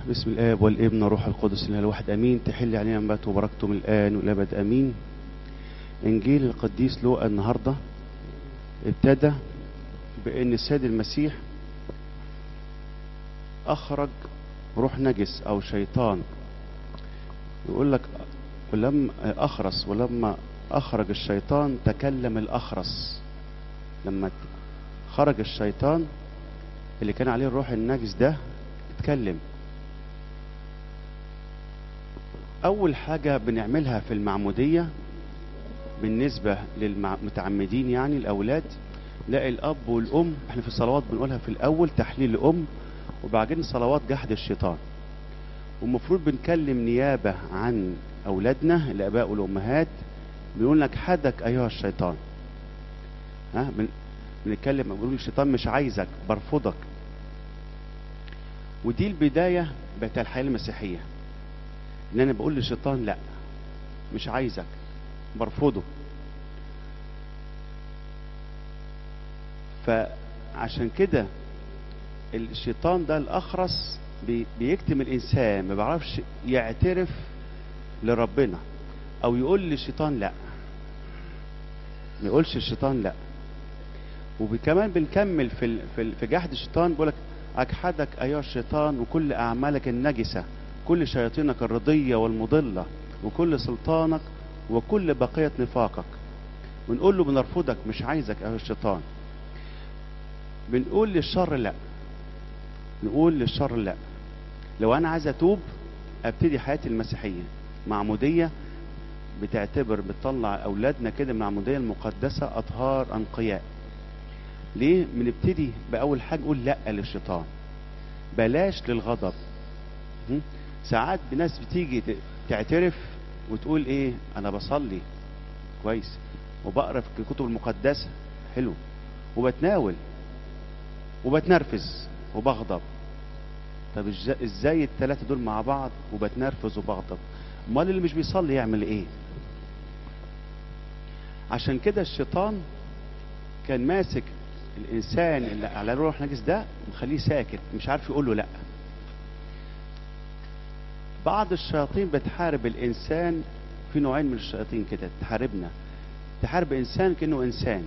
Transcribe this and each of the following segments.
بسم الآب والابن والروح القدس الإله الواحد أمين تحل علينا نبات وبركته من الآن والأبد أمين إنجيل القديس لوقا النهاردة ابتدى بأن السيد المسيح أخرج روح نجس أو شيطان يقول لك ولما أخرس ولما أخرج الشيطان تكلم الأخرس لما خرج الشيطان اللي كان عليه الروح النجس ده اتكلم أول حاجة بنعملها في المعمودية بالنسبة للمتعمدين يعني الأولاد لا الأب والأم احنا في الصلوات بنقولها في الأول تحليل الأم وبعدين صلوات جحد الشيطان والمفروض بنكلم نيابة عن أولادنا الآباء والأمهات بنقول لك حدك أيها الشيطان ها بن... بنتكلم بنقول الشيطان مش عايزك برفضك ودي البداية بتاع الحياة المسيحية ان انا بقول للشيطان لا مش عايزك برفضه فعشان كده الشيطان ده الاخرس بي بيكتم الانسان ما بيعرفش يعترف لربنا او يقول للشيطان لا ما يقولش الشيطان لا وكمان بنكمل في في في جحد الشيطان بيقول لك اجحدك ايها الشيطان وكل اعمالك النجسه كل شياطينك الرضيه والمضله وكل سلطانك وكل بقيه نفاقك بنقول له بنرفضك مش عايزك ايها الشيطان بنقول للشر لا نقول للشر لا لو انا عايز اتوب ابتدي حياتي المسيحيه معموديه بتعتبر بتطلع اولادنا كده من العموديه المقدسه اطهار انقياء ليه بنبتدي باول حاجه نقول لا للشيطان بلاش للغضب ساعات ناس بتيجي تعترف وتقول ايه انا بصلي كويس وبقرا في الكتب المقدسه حلو وبتناول وبتنرفز وبغضب طب ازاي الثلاثه دول مع بعض وبتنرفز وبغضب امال اللي مش بيصلي يعمل ايه عشان كده الشيطان كان ماسك الانسان اللي على روح نجس ده مخليه ساكت مش عارف يقول له لا بعض الشياطين بتحارب الانسان في نوعين من الشياطين كده تحاربنا تحارب انسان كانه انسان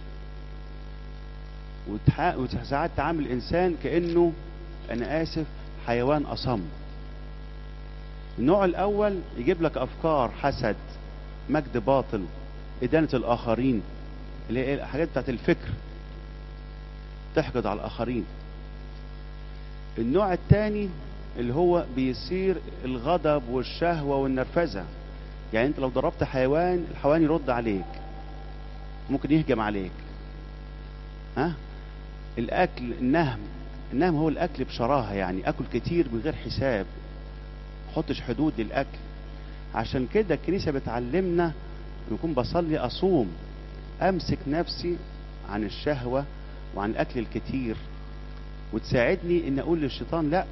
وساعات تعامل الانسان كانه انا اسف حيوان اصم النوع الاول يجيب لك افكار حسد مجد باطل ادانه الاخرين اللي هي الحاجات بتاعت الفكر تحقد على الاخرين النوع الثاني اللي هو بيصير الغضب والشهوه والنرفزه يعني انت لو ضربت حيوان الحيوان يرد عليك ممكن يهجم عليك ها الاكل النهم النهم هو الاكل بشراهه يعني اكل كتير من غير حساب حطش حدود للاكل عشان كده الكنيسه بتعلمنا نكون بصلي اصوم امسك نفسي عن الشهوه وعن الاكل الكتير وتساعدني ان اقول للشيطان لا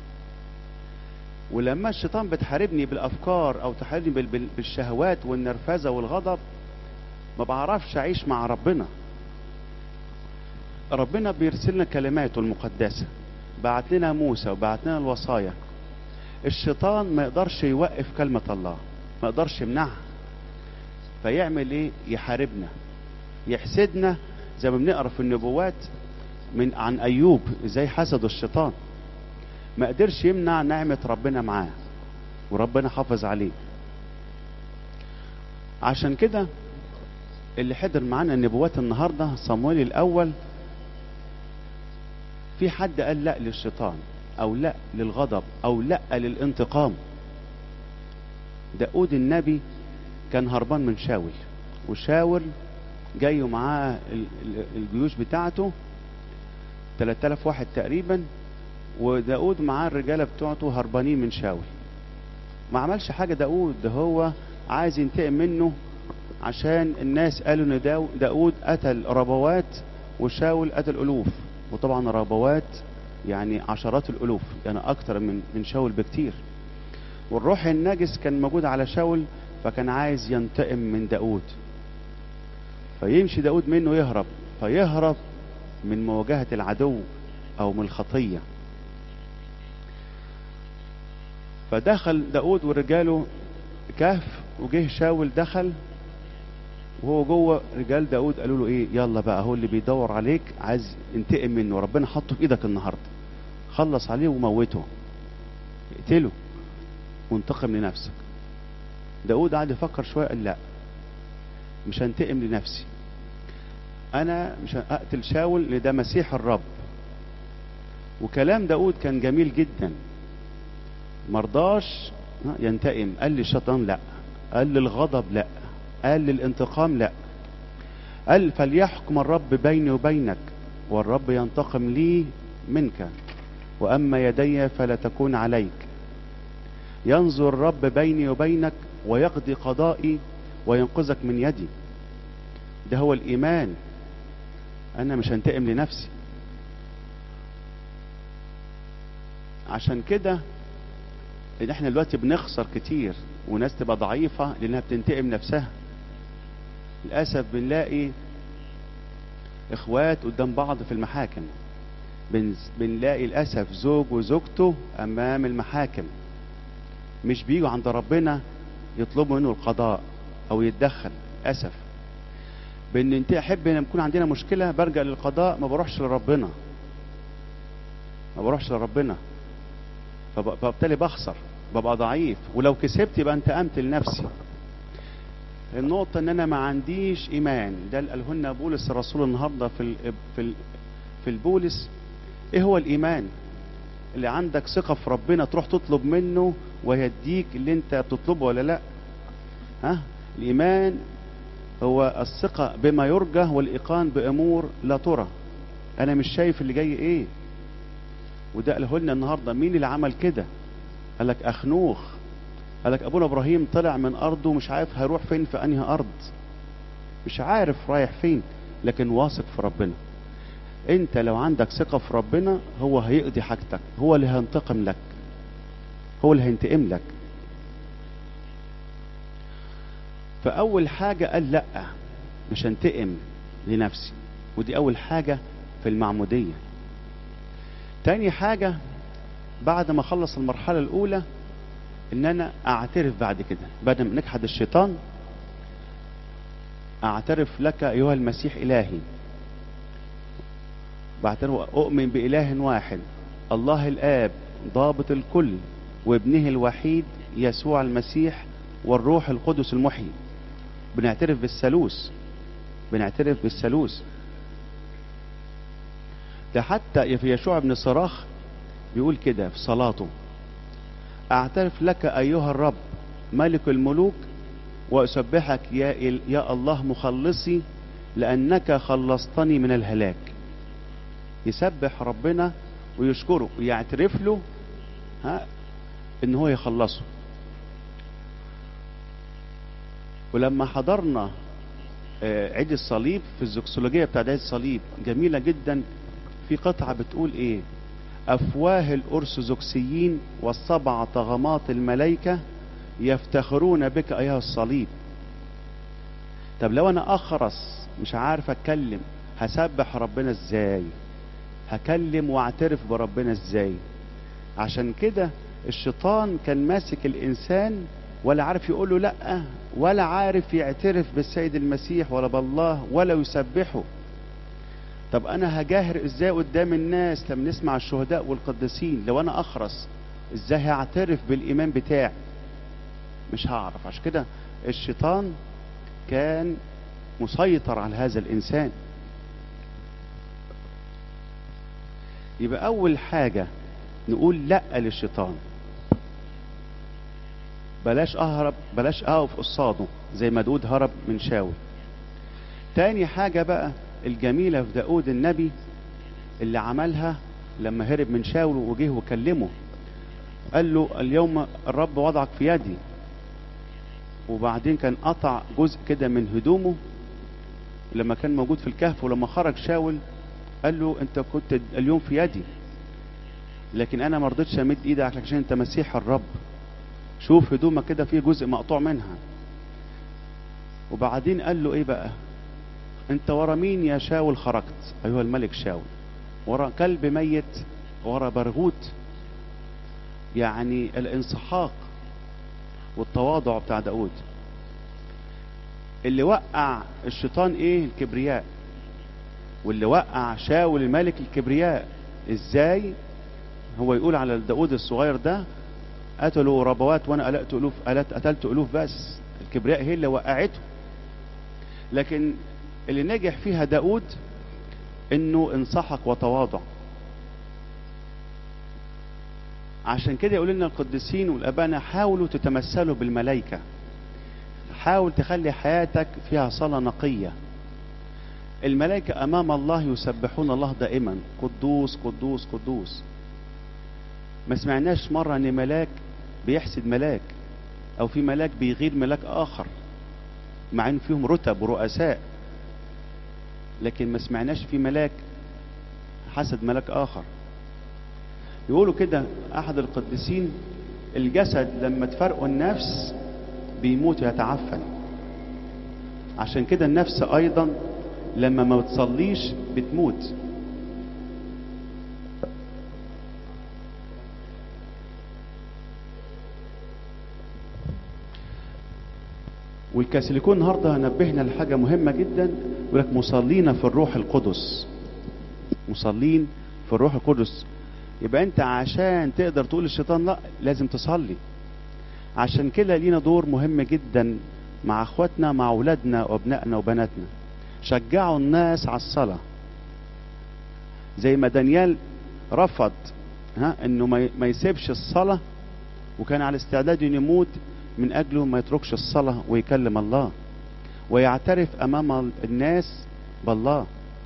ولما الشيطان بتحاربني بالافكار او تحاربني بالشهوات والنرفزه والغضب ما بعرفش اعيش مع ربنا ربنا بيرسل لنا كلماته المقدسه بعت لنا موسى وبعت لنا الوصايا الشيطان ما يقدرش يوقف كلمه الله ما يقدرش يمنعها فيعمل ايه يحاربنا يحسدنا زي ما بنقرا في النبوات من عن ايوب ازاي حسدوا الشيطان ما قدرش يمنع نعمة ربنا معاه وربنا حافظ عليه عشان كده اللي حضر معانا النبوات النهارده صمويل الاول في حد قال لا للشيطان او لا للغضب او لا للانتقام داود النبي كان هربان من شاول وشاول جاي معاه الجيوش بتاعته 3000 واحد تقريبا وداود معاه الرجاله بتوعته هربانين من شاول ما عملش حاجه داود ده هو عايز ينتقم منه عشان الناس قالوا ان داود قتل ربوات وشاول قتل الوف وطبعا ربوات يعني عشرات الالوف يعني اكتر من من شاول بكتير والروح النجس كان موجود على شاول فكان عايز ينتقم من داود فيمشي داود منه يهرب فيهرب من مواجهة العدو أو من الخطية فدخل داود ورجاله كهف وجه شاول دخل وهو جوه رجال داود قالوا له ايه يلا بقى هو اللي بيدور عليك عايز ينتقم منه ربنا حطه في ايدك النهارده خلص عليه وموته اقتله وانتقم لنفسك داود قعد يفكر شويه قال لا مش هنتقم لنفسي انا مش هقتل شاول لان ده مسيح الرب وكلام داود كان جميل جدا مرضاش ينتقم قال للشيطان لا قال للغضب لا قال للانتقام لا قال فليحكم الرب بيني وبينك والرب ينتقم لي منك واما يدي فلا تكون عليك ينظر الرب بيني وبينك ويقضي قضائي وينقذك من يدي ده هو الايمان انا مش هنتقم لنفسي عشان كده ان احنا دلوقتي بنخسر كتير وناس تبقى ضعيفة لانها بتنتقم نفسها للأسف بنلاقي اخوات قدام بعض في المحاكم بن- بنلاقي للأسف زوج وزوجته امام المحاكم مش بيجوا عند ربنا يطلبوا منه القضاء او يتدخل اسف بان انت احب لما يكون عندنا مشكله برجع للقضاء ما بروحش لربنا ما بروحش لربنا فب- فبالتالي بخسر ببقى ضعيف ولو كسبت يبقى انتقمت لنفسي النقطة ان انا ما عنديش ايمان ده اللي قاله لنا بولس الرسول النهارده في ال في ال في البولس ايه هو الايمان اللي عندك ثقة في ربنا تروح تطلب منه ويديك اللي انت بتطلبه ولا لا ها الايمان هو الثقة بما يرجى والايقان بامور لا ترى انا مش شايف اللي جاي ايه وده قاله لنا النهارده مين اللي عمل كده قال لك اخنوخ قال لك ابونا ابراهيم طلع من ارضه مش عارف هيروح فين في انهي ارض مش عارف رايح فين لكن واثق في ربنا انت لو عندك ثقة في ربنا هو هيقضي حاجتك هو اللي هينتقم لك هو اللي هينتقم لك فاول حاجة قال لا مش هنتقم لنفسي ودي اول حاجة في المعمودية تاني حاجة بعد ما اخلص المرحلة الاولى ان انا اعترف بعد كده بعد ما نجحد الشيطان اعترف لك ايها المسيح الهي بعترف اؤمن باله واحد الله الاب ضابط الكل وابنه الوحيد يسوع المسيح والروح القدس المحيي بنعترف بالثالوث بنعترف بالثالوث ده حتى في يشوع بن صراخ بيقول كده في صلاته اعترف لك ايها الرب ملك الملوك واسبحك يا, إل يا الله مخلصي لانك خلصتني من الهلاك يسبح ربنا ويشكره ويعترف له ها ان هو يخلصه ولما حضرنا آه، عيد الصليب في الزوكسولوجية بتاع عيد الصليب جميلة جدا في قطعة بتقول ايه افواه الارثوذكسيين والسبع طغمات الملائكة يفتخرون بك ايها الصليب طب لو انا اخرس مش عارف اتكلم هسبح ربنا ازاي هكلم واعترف بربنا ازاي عشان كده الشيطان كان ماسك الانسان ولا عارف يقول له لا ولا عارف يعترف بالسيد المسيح ولا بالله ولا يسبحه طب انا هجاهر ازاي قدام الناس لما نسمع الشهداء والقديسين لو انا اخرس ازاي هعترف بالايمان بتاعي مش هعرف عشان كده الشيطان كان مسيطر على هذا الانسان يبقى اول حاجه نقول لا للشيطان بلاش اهرب بلاش اقف قصاده زي ما داود هرب من شاول تاني حاجة بقى الجميلة في داود النبي اللي عملها لما هرب من شاول وجه وكلمه قال له اليوم الرب وضعك في يدي وبعدين كان قطع جزء كده من هدومه لما كان موجود في الكهف ولما خرج شاول قال له انت كنت اليوم في يدي لكن انا ما رضيتش امد ايدي عشان انت مسيح الرب شوف هدومك كده فيه جزء مقطوع منها وبعدين قال له ايه بقى انت ورا مين يا شاول خرجت ايها الملك شاول ورا كلب ميت ورا برغوت يعني الانسحاق والتواضع بتاع داود اللي وقع الشيطان ايه الكبرياء واللي وقع شاول الملك الكبرياء ازاي هو يقول على داود الصغير ده قتلوا ربوات وانا قلقت الوف قلت قتلت الوف بس الكبرياء هي اللي وقعته لكن اللي نجح فيها داود انه انسحق وتواضع عشان كده يقول لنا القديسين والابانا حاولوا تتمثلوا بالملائكه حاول تخلي حياتك فيها صلاه نقيه الملائكه امام الله يسبحون الله دائما قدوس قدوس قدوس ما سمعناش مره ان ملاك بيحسد ملاك او في ملاك بيغير ملاك اخر مع ان فيهم رتب ورؤساء لكن ما سمعناش في ملاك حسد ملاك اخر يقولوا كده احد القديسين الجسد لما تفرقوا النفس بيموت ويتعفن عشان كده النفس ايضا لما ما بتصليش بتموت والكاثوليكون النهارده نبهنا لحاجه مهمه جدا يقول لك مصلين في الروح القدس مصلين في الروح القدس يبقى انت عشان تقدر تقول للشيطان لا لازم تصلي عشان كده لينا دور مهم جدا مع اخواتنا مع اولادنا وابنائنا وبناتنا شجعوا الناس على الصلاه زي ما دانيال رفض ها انه ما يسيبش الصلاه وكان على استعداد انه يموت من اجله ما يتركش الصلاه ويكلم الله ويعترف امام الناس بالله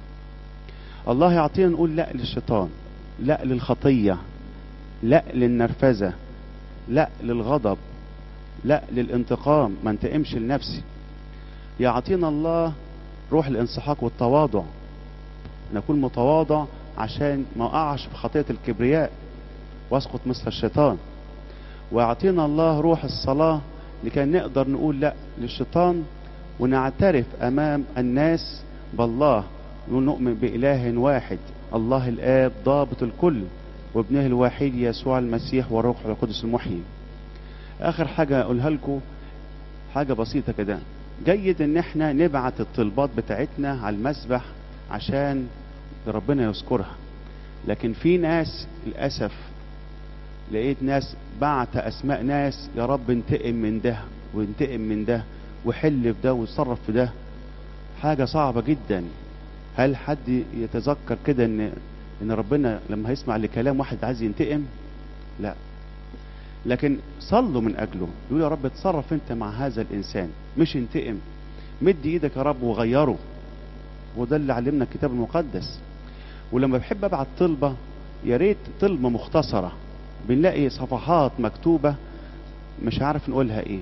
الله يعطينا نقول لا للشيطان لا للخطيه لا للنرفزه لا للغضب لا للانتقام ما انتقمش لنفسي يعطينا الله روح الانسحاق والتواضع نكون متواضع عشان ما اقعش في خطيه الكبرياء واسقط مثل الشيطان ويعطينا الله روح الصلاة لكي نقدر نقول لا للشيطان ونعترف أمام الناس بالله ونؤمن بإله واحد الله الآب ضابط الكل وابنه الوحيد يسوع المسيح والروح القدس المحيي آخر حاجة أقولها لكم حاجة بسيطة كده جيد إن احنا نبعت الطلبات بتاعتنا على المسبح عشان ربنا يذكرها لكن في ناس للأسف لقيت ناس بعت اسماء ناس يا رب انتقم من ده وانتقم من ده وحل في ده وتصرف في ده حاجة صعبة جدا هل حد يتذكر كده ان ان ربنا لما هيسمع لكلام واحد عايز ينتقم لا لكن صلوا من اجله يقول يا رب اتصرف انت مع هذا الانسان مش انتقم مد ايدك يا رب وغيره وده اللي علمنا الكتاب المقدس ولما بحب ابعت طلبه يا ريت طلبه مختصره بنلاقي صفحات مكتوبة مش عارف نقولها ايه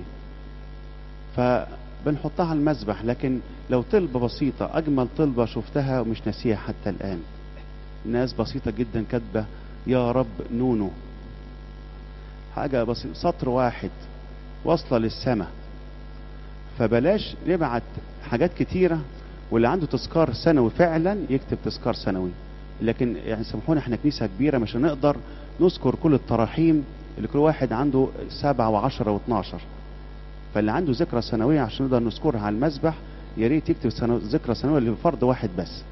فبنحطها على المسبح لكن لو طلبة بسيطة أجمل طلبة شفتها ومش ناسيها حتى الآن ناس بسيطة جدا كاتبة يا رب نونو حاجة بسيطة سطر واحد واصلة للسماء فبلاش نبعت حاجات كتيرة واللي عنده تذكار سنوي فعلا يكتب تذكار سنوي لكن يعني سامحونا احنا كنيسة كبيرة مش هنقدر نذكر كل التراحيم اللي كل واحد عنده سبعة وعشرة واثناشر فاللي عنده ذكرى سنوية عشان نقدر نذكرها على المسبح يا ريت يكتب سنو... ذكرى سنوية لفرد واحد بس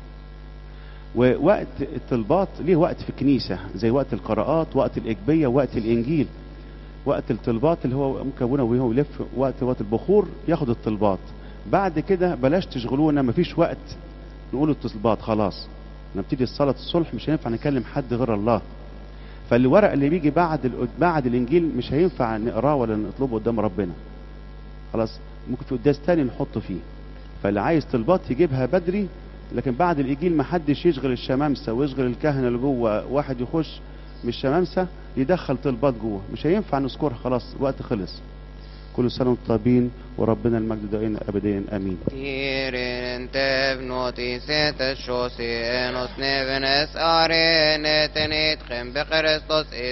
ووقت الطلبات ليه وقت في الكنيسة زي وقت القراءات وقت الإجبية وقت الإنجيل وقت الطلبات اللي هو مكونه وهو يلف وقت وقت البخور ياخد الطلبات بعد كده بلاش تشغلونا مفيش وقت نقول الطلبات خلاص نبتدي الصلاة الصلح مش هينفع نكلم حد غير الله فالورق اللي بيجي بعد بعد الانجيل مش هينفع نقراه ولا نطلبه قدام ربنا خلاص ممكن في قداس تاني نحطه فيه فاللي عايز طلبات يجيبها بدري لكن بعد الانجيل ما حدش يشغل الشمامسه ويشغل الكهنه اللي جوه واحد يخش من الشمامسه يدخل طلبات جوه مش هينفع نذكرها خلاص الوقت خلص كل سنه وانتم طيبين وربنا المجد دائما ابديا امين Tirin tev notiset šos ienos nevenes arēne tenit chem be Christos